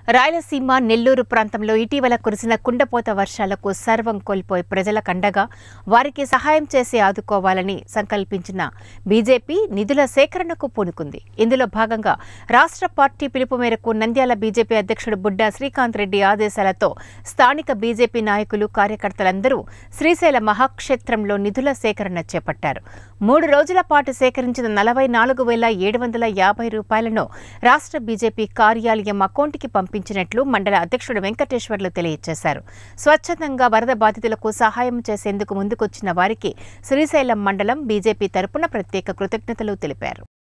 రాయలసీమ నెల్లూరు ప్రాంతంలో ఇటీవల కురిసిన కుండపోత వర్షాలకు సర్వం కోల్పోయి ప్రజల కండగా వారికి సహాయం చేసి ఆదుకోవాలని సంకల్పించిన బీజేపీ నిధుల సేకరణకు పూనుకుంది ఇందులో భాగంగా రాష్ట్ర పార్టీ పిలుపు మేరకు నంద్యాల బీజేపీ అధ్యక్షుడు బుడ్డా శ్రీకాంత్ రెడ్డి ఆదేశాలతో స్థానిక బీజేపీ నాయకులు కార్యకర్తలందరూ శ్రీశైల మహాక్షేత్రంలో నిధుల సేకరణ చేపట్టారు మూడు రోజుల పాటు సేకరించిన నలభై నాలుగు వేల ఏడు వందల యాభై రూపాయలను రాష్ట్ర బీజేపీ కార్యాలయం అకౌంట్కి పంపించినట్లు మండల అధ్యక్షుడు వెంకటేశ్వర్లు తెలియజేశారు స్వచ్ఛందంగా వరద బాధితులకు సహాయం చేసేందుకు ముందుకొచ్చిన వారికి శ్రీశైలం మండలం బీజేపీ తరపున ప్రత్యేక కృతజ్ఞతలు తెలిపారు